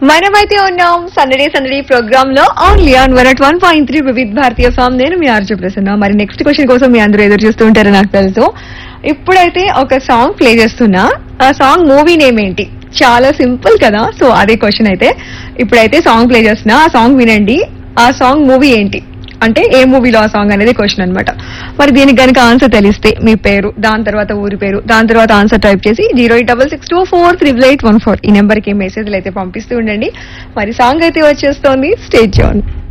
మనమైతే ఉన్నాం సందడి సందడి ప్రోగ్రామ్ లో only on one at one point three Vividh భారతీయ ఫామ్ నేను మీ ఆర్జు ప్రసన్న మరి నెక్స్ట్ క్వశ్చన్ కోసం మీ అందరూ ఎదురు చూస్తూ ఉంటారని నాకు తెలుసు ఇప్పుడైతే ఒక సాంగ్ ప్లే చేస్తున్నా ఆ సాంగ్ మూవీ నేమ్ ఏంటి చాలా సింపుల్ కదా సో అదే క్వశ్చన్ అయితే ఇప్పుడైతే సాంగ్ ప్లే చేస్తున్నా ఆ సాంగ్ వినండి ఆ సాంగ్ మూవీ ఏంటి అంటే ఏ మూవీలో ఆ సాంగ్ అనేది క్వశ్చన్ అన్నమాట మరి దీనికి గనుక ఆన్సర్ తెలిస్తే మీ పేరు దాని తర్వాత ఊరి పేరు దాని తర్వాత ఆన్సర్ టైప్ చేసి zero eight double six two four triple eight one four ఈ నెంబర్ కి మెసేజ్లు అయితే పంపిస్తూ ఉండండి మరి సాంగ్ అయితే వచ్చేస్తోంది స్టేజ్ ఆన్